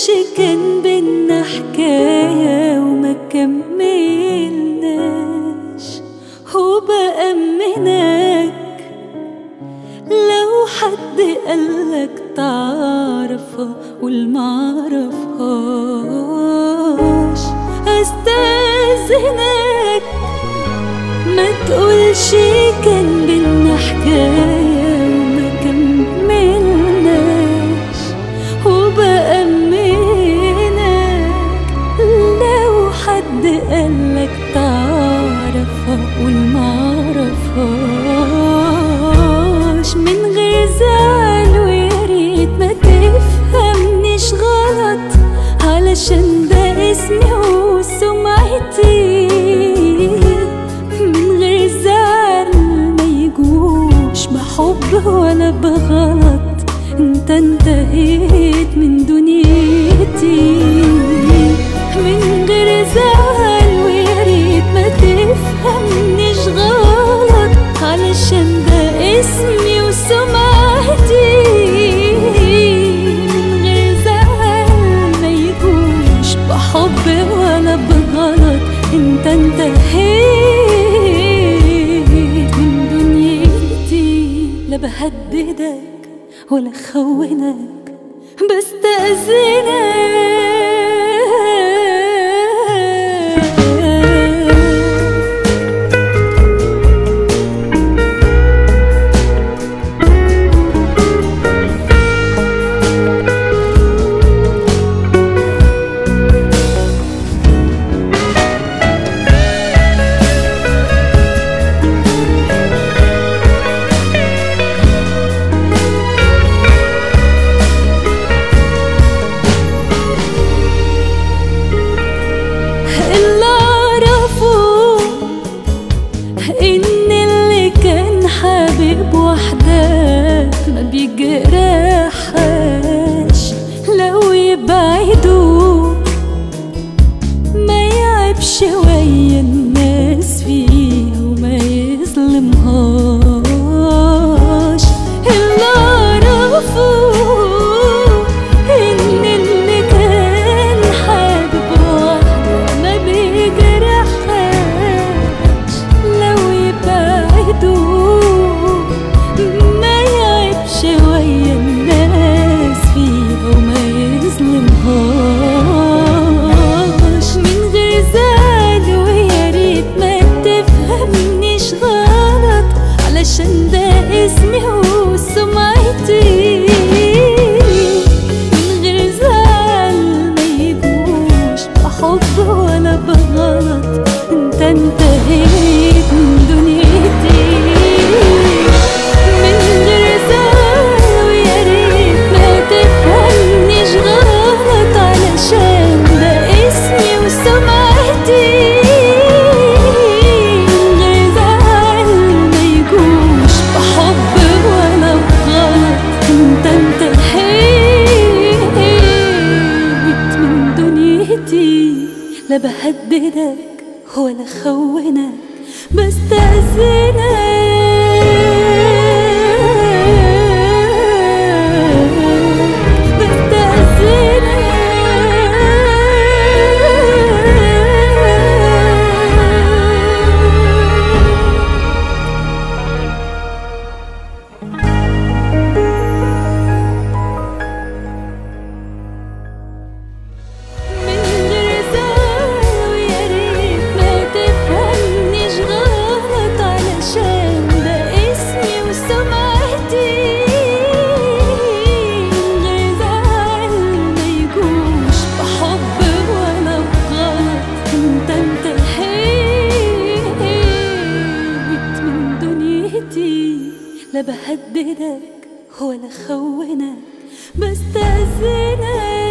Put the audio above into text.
تقولش كان بينا حكاية وما كملناش وبأمنك لو حد قالك تعرفها قول معرفهاش استاذنك ما تقولش كان بينا حكاية وما كملناش وبأمنك لو حد قالك تعرفها قول معرفهاش من غير زعل ويا ريت ما تفهمنيش غلط علشان ده اسمي وسمعتي من غير زعل ما يجوش بحب ولا بغلط انت انتهيت من دنيتي من غير زعل ويا ريت ما تفهمنيش غلط علشان ده اسمي وسمعتي من غير زعل ما يجوش بحب ولا بغلط انت انتهيت من دنيتي لا بهددك ولا خونك بستأذنك اللي اعرفه ان اللي كان حبيب واحدة ما بيجرحش لو يبعدوا ما يعيبش ويا الناس فيه وما يظلمهاش اللي اعرفه ان اللي كان حابب واحدة ما بيجرحهاش لو يبعدوا ما يعيبش ويا الناس فيها وما يظلمهاش من غير زعل ويا ريت ما تفهمنيش غلط علشان ده اسمي وسمعتي من غير زعل ما يجوش بحب ولا بغلط انت انتهيت من دنيتي من غير زعل ويا ريت ما تفهمنيش غلط علشان ده اسمي وسمعتي من غير زعل ما يجوش بحب ولا بغلط انت انتهيت من دنيتي لا بهددك ولا خونك بستأذنك بستأذنك من غير زعل ويا ريت ما تفهمنيش غلط علشان ده اسمي وسمعتي من غير زعل ما يجوش بحب ولا بغلط انت انتهيت من دنيتي لا بهددك ولا خونك بستأذنك